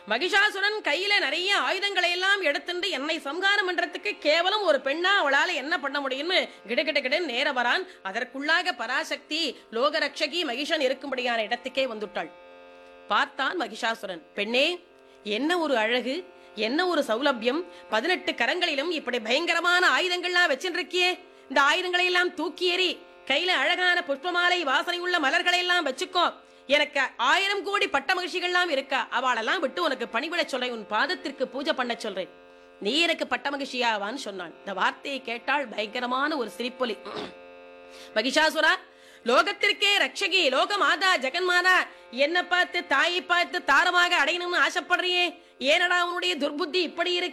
மகிஷாசுரன் கையில நிறைய ஆயுதங்களை எல்லாம் எடுத்துட்டு என்னை சம்ஹாரம் பண்றதுக்கு கேவலம் ஒரு பெண்ணா அவளால என்ன பண்ண முடியும்னு கிடகிட கிடன் நேர வரான் அதற்குள்ளாக பராசக்தி லோகரக்ஷகி மகிஷன் இருக்கும்படியான இடத்துக்கே வந்துட்டாள் பார்த்தான் மகிஷாசுரன் பெண்ணே என்ன ஒரு அழகு என்ன ஒரு சௌலபியம் பதினெட்டு கரங்களிலும் இப்படி பயங்கரமான ஆயுதங்கள்லாம் வச்சுருக்கியே இந்த ஆயுதங்களை எல்லாம் தூக்கி எறி கையில அழகான புஷ்பமாலை வாசனை உள்ள மலர்களை எல்லாம் வச்சுக்கோ எனக்கு ஆயிரம் கோடி பட்ட மகிழ்ச்சிகள்லாம் இருக்கா அவளெல்லாம் விட்டு உனக்கு பணிவிட சொல்றேன் உன் பாதத்திற்கு பூஜை பண்ண சொல்றேன் நீ எனக்கு பட்ட மகிழ்ச்சியாவான்னு சொன்னான் இந்த வார்த்தையை கேட்டால் பயங்கரமான ஒரு சிரிப்பொலி மகிஷாசுரா லோகத்திற்கே ரட்சகி லோக மாதா ஜெகன்மாதா என்ன பார்த்து தாயை பார்த்து தாரமாக அடையணும்னு ஆசைப்படுறியே ஏனடா உன்னுடைய துர்புத்தி இப்படி இருக்கு